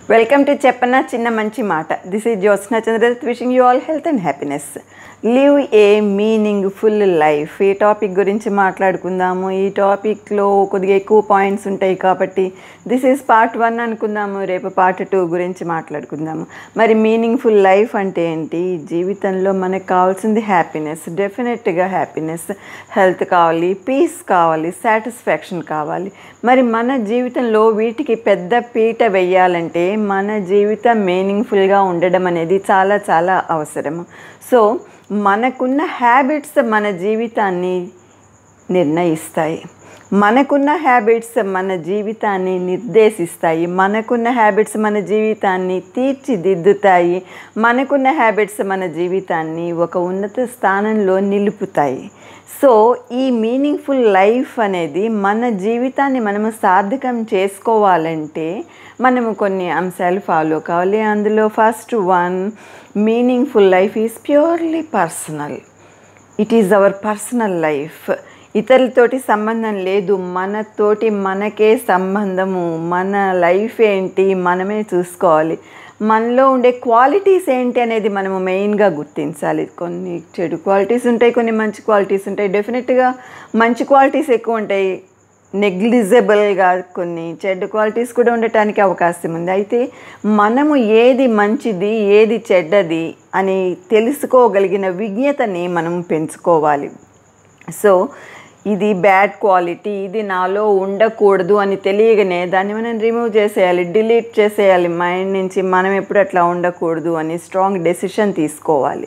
welcome to చెప్పన చిన్న మంచి మాట this is Jyotsna Chandradat wishing you all health and happiness live a meaningful life ఈ టాపిక్ గురించి మాట్లాడుకుందాము ఈ టాపిక్లో కొద్దిగా ఎక్కువ పాయింట్స్ ఉంటాయి కాబట్టి దిస్ ఈజ్ పార్ట్ వన్ అనుకుందాము రేపు పార్ట్ టూ గురించి మాట్లాడుకుందాము మరి మీనింగ్ఫుల్ లైఫ్ అంటే ఏంటి జీవితంలో మనకు కావాల్సింది హ్యాపీనెస్ డెఫినెట్గా హ్యాపీనెస్ హెల్త్ కావాలి పీస్ కావాలి సాటిస్ఫాక్షన్ కావాలి మరి మన జీవితంలో వీటికి పెద్ద పీట వేయాలంటే మన జీవితం మీనింగ్ఫుల్గా ఉండడం అనేది చాలా చాలా అవసరము సో మనకున్న హ్యాబిట్స్ మన జీవితాన్ని నిర్ణయిస్తాయి మనకున్న హ్యాబిట్స్ మన జీవితాన్ని నిర్దేశిస్తాయి మనకున్న హ్యాబిట్స్ మన జీవితాన్ని తీర్చిదిద్దుతాయి మనకున్న హ్యాబిట్స్ మన జీవితాన్ని ఒక ఉన్నత స్థానంలో నిలుపుతాయి సో ఈ మీనింగ్ఫుల్ లైఫ్ అనేది మన జీవితాన్ని మనము సార్థకం చేసుకోవాలంటే మనము కొన్ని అంశాలు ఫాలో కావాలి అందులో ఫస్ట్ వన్ మీనింగ్ఫుల్ life is purely personal it is our personal life ఇతరులతోటి సంబంధం లేదు మనతోటి మనకే సంబంధము మన లైఫ్ ఏంటి మనమే చూసుకోవాలి మనలో ఉండే క్వాలిటీస్ ఏంటి అనేది మనము మెయిన్గా గుర్తించాలి కొన్ని చెడు క్వాలిటీస్ ఉంటాయి కొన్ని మంచి క్వాలిటీస్ ఉంటాయి డెఫినెట్గా మంచి క్వాలిటీస్ ఎక్కువ ఉంటాయి నెగ్లిజబుల్గా కొన్ని చెడ్డ క్వాలిటీస్ కూడా ఉండటానికి అవకాశం ఉంది అయితే మనము ఏది మంచిది ఏది చెడ్డది అని తెలుసుకోగలిగిన విజ్ఞతని మనం పెంచుకోవాలి సో ఇది బ్యాడ్ క్వాలిటీ ఇది నాలో ఉండకూడదు అని తెలియగానే దాన్ని మనం రిమూవ్ చేసేయాలి డిలీట్ చేసేయాలి మైండ్ నుంచి మనం ఎప్పుడు అట్లా ఉండకూడదు అని స్ట్రాంగ్ డెసిషన్ తీసుకోవాలి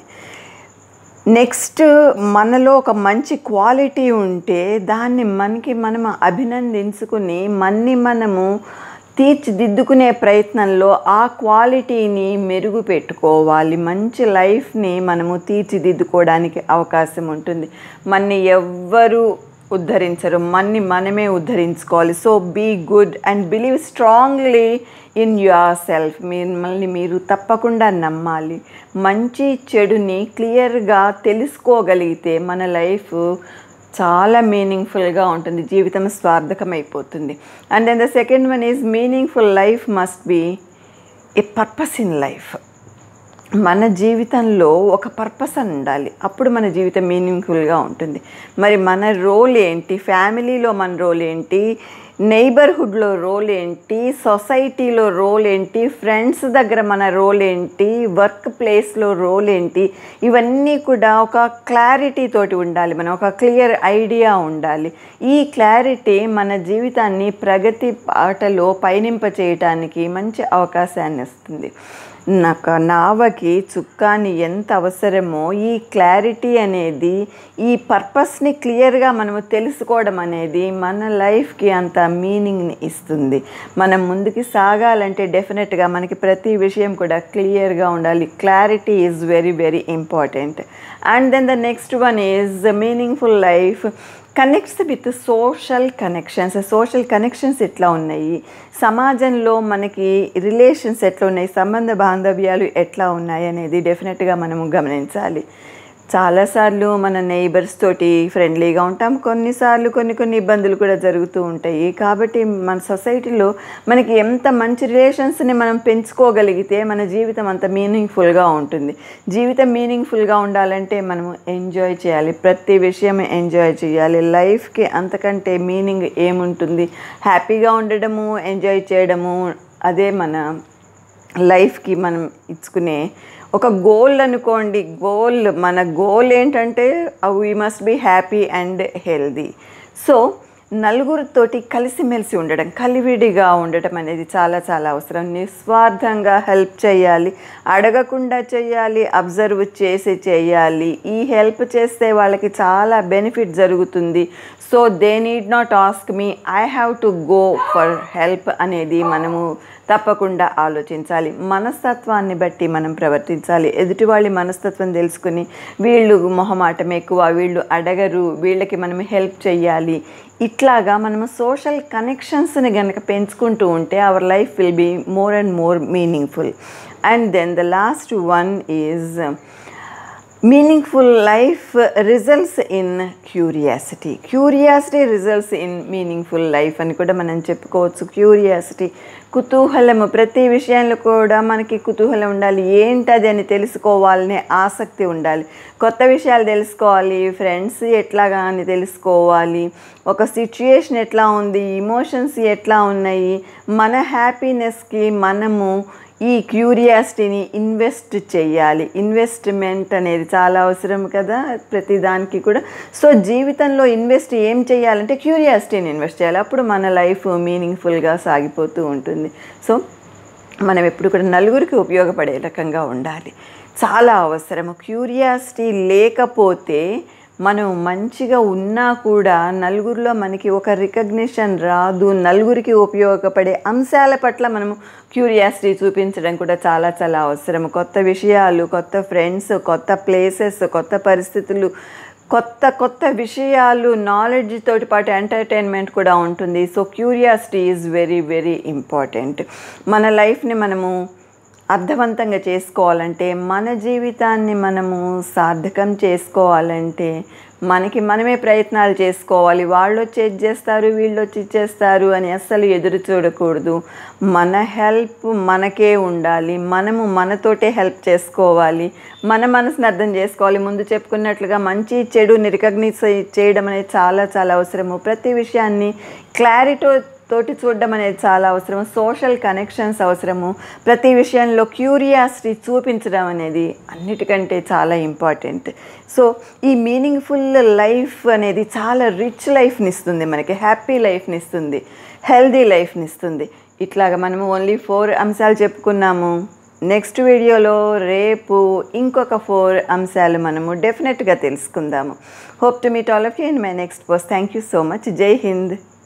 నెక్స్ట్ మనలో ఒక మంచి క్వాలిటీ ఉంటే దాన్ని మనకి మనం అభినందించుకుని మన్ని మనము తీర్చిదిద్దుకునే ప్రయత్నంలో ఆ క్వాలిటీని మెరుగు పెట్టుకోవాలి మంచి లైఫ్ని మనము తీర్చిదిద్దుకోవడానికి అవకాశం ఉంటుంది మన్ని ఎవ్వరు ఉద్ధరించరు మన్ని మనమే ఉద్ధరించుకోవాలి so be good and believe strongly in your self మిమ్మల్ని మీరు తప్పకుండా నమ్మాలి మంచి చెడుని క్లియర్గా తెలుసుకోగలిగితే మన లైఫ్ చాలా మీనింగ్ఫుల్గా ఉంటుంది జీవితం స్వార్థకమైపోతుంది and then the second one is meaningful life must be a purpose in life మన జీవితంలో ఒక పర్పస్ అని ఉండాలి అప్పుడు మన జీవితం మీనింగ్ఫుల్గా ఉంటుంది మరి మన రోల్ ఏంటి ఫ్యామిలీలో మన రోల్ ఏంటి నైబర్హుడ్లో రోల్ ఏంటి సొసైటీలో రోల్ ఏంటి ఫ్రెండ్స్ దగ్గర మన రోల్ ఏంటి వర్క్ ప్లేస్లో రోల్ ఏంటి ఇవన్నీ కూడా ఒక క్లారిటీ తోటి ఉండాలి మనం ఒక క్లియర్ ఐడియా ఉండాలి ఈ క్లారిటీ మన జీవితాన్ని ప్రగతి బాటలో పయనింప చేయటానికి మంచి అవకాశాన్ని ఇస్తుంది నాకు నావకి చుక్కాని ఎంత అవసరమో ఈ క్లారిటీ అనేది ఈ పర్పస్ని క్లియర్గా మనము తెలుసుకోవడం అనేది మన లైఫ్కి అంత మీనింగ్ని ఇస్తుంది మనం ముందుకి సాగాలంటే డెఫినెట్గా మనకి ప్రతి విషయం కూడా క్లియర్గా ఉండాలి clarity is very very important and then the next one is meaningful life connects with social connections social connections ఎట్లా ఉన్నాయి సమాజంలో మనకి రిలేషన్స్ ఎట్లా ఉన్నాయి సంబంధ బాంధవ్యాలు ఎట్లా ఉన్నాయి అనేది డెఫినెట్గా మనము గమనించాలి చాలాసార్లు మన నైబర్స్ తోటి ఫ్రెండ్లీగా ఉంటాం కొన్నిసార్లు కొన్ని కొన్ని ఇబ్బందులు కూడా జరుగుతూ ఉంటాయి కాబట్టి మన సొసైటీలో మనకి ఎంత మంచి రిలేషన్స్ని మనం పెంచుకోగలిగితే మన జీవితం అంత మీనింగ్ఫుల్గా ఉంటుంది జీవితం మీనింగ్ఫుల్గా ఉండాలంటే మనము ఎంజాయ్ చేయాలి ప్రతి విషయం ఎంజాయ్ చేయాలి లైఫ్కి అంతకంటే మీనింగ్ ఏముంటుంది హ్యాపీగా ఉండడము ఎంజాయ్ చేయడము అదే మన లైఫ్కి మనం ఇచ్చుకునే ఒక గోల్ అనుకోండి గోల్ మన గోల్ ఏంటంటే we must be happy and healthy so నలుగురితోటి కలిసిమెలిసి ఉండడం కలివిడిగా ఉండటం అనేది చాలా చాలా అవసరం నిస్వార్థంగా హెల్ప్ చేయాలి అడగకుండా చేయాలి అబ్జర్వ్ చేసి చేయాలి ఈ హెల్ప్ చేస్తే వాళ్ళకి చాలా బెనిఫిట్ జరుగుతుంది so they need not ask me I have to go for help అనేది మనము తప్పకుండా ఆలోచించాలి మనస్తత్వాన్ని బట్టి మనం ప్రవర్తించాలి ఎదుటి వాళ్ళ మనస్తత్వం తెలుసుకుని వీళ్ళు మొహమాటం ఎక్కువ వీళ్ళు అడగరు వీళ్ళకి మనం హెల్ప్ చేయాలి ఇట్లాగా మనము సోషల్ కనెక్షన్స్ని కనుక పెంచుకుంటూ ఉంటే our life will be more and more meaningful and then the last one is meaningful life results in curiosity curiosity results in meaningful life అని కూడా మనం చెప్పుకోవచ్చు క్యూరియాసిటీ కుతూహలము ప్రతి విషయంలో కూడా మనకి కుతూహలం ఉండాలి ఏంటది అని తెలుసుకోవాలనే ఆసక్తి ఉండాలి కొత్త విషయాలు తెలుసుకోవాలి ఫ్రెండ్స్ ఎట్లాగా అని తెలుసుకోవాలి ఒక సిచ్యుయేషన్ ఎట్లా ఉంది ఇమోషన్స్ ఎట్లా ఉన్నాయి మన హ్యాపీనెస్కి మనము ఈ క్యూరియాసిటీని ఇన్వెస్ట్ చేయాలి ఇన్వెస్ట్మెంట్ అనేది చాలా అవసరం కదా ప్రతి దానికి కూడా సో జీవితంలో ఇన్వెస్ట్ ఏం చేయాలంటే క్యూరియాసిటీని ఇన్వెస్ట్ చేయాలి అప్పుడు మన లైఫ్ మీనింగ్ఫుల్గా సాగిపోతూ ఉంటుంది సో మనం ఎప్పుడు కూడా నలుగురికి ఉపయోగపడే రకంగా ఉండాలి చాలా అవసరము క్యూరియాసిటీ లేకపోతే మనం మంచిగా ఉన్నా కూడా నలుగురిలో మనకి ఒక రికగ్నిషన్ రాదు నలుగురికి ఉపయోగపడే అంశాల పట్ల మనము క్యూరియాసిటీ చూపించడం కూడా చాలా చాలా అవసరం కొత్త విషయాలు కొత్త ఫ్రెండ్స్ కొత్త ప్లేసెస్ కొత్త పరిస్థితులు కొత్త కొత్త విషయాలు నాలెడ్జ్ తోటి పాటు ఎంటర్టైన్మెంట్ కూడా ఉంటుంది so curiosity is very very important మన లైఫ్ని మనము అర్థవంతంగా చేసుకోవాలంటే మన జీవితాన్ని మనము సార్థకం చేసుకోవాలంటే మనకి మనమే ప్రయత్నాలు చేసుకోవాలి వాళ్ళు వచ్చి ఇది చేస్తారు వీళ్ళు వచ్చి ఇచ్చేస్తారు అని అస్సలు ఎదురు చూడకూడదు మన హెల్ప్ మనకే ఉండాలి మనము మనతోటే హెల్ప్ చేసుకోవాలి మన మనసుని అర్థం చేసుకోవాలి ముందు చెప్పుకున్నట్లుగా మంచి చెడుని రికగ్నైజ్ చేయడం అనేది చాలా చాలా అవసరము ప్రతి విషయాన్ని క్లారిటీ తోటి చూడడం అనేది చాలా అవసరం సోషల్ కనెక్షన్స్ అవసరము ప్రతి విషయంలో క్యూరియాసిటీ చూపించడం అనేది అన్నిటికంటే చాలా ఇంపార్టెంట్ సో ఈ మీనింగ్ఫుల్ లైఫ్ అనేది చాలా రిచ్ లైఫ్ని ఇస్తుంది మనకి హ్యాపీ లైఫ్ని ఇస్తుంది హెల్దీ లైఫ్ని ఇస్తుంది ఇట్లాగా మనము ఓన్లీ ఫోర్ అంశాలు చెప్పుకున్నాము నెక్స్ట్ వీడియోలో రేపు ఇంకొక ఫోర్ అంశాలు మనము డెఫినెట్గా తెలుసుకుందాము hope to meet all of you in my next post thank you so much Jai Hind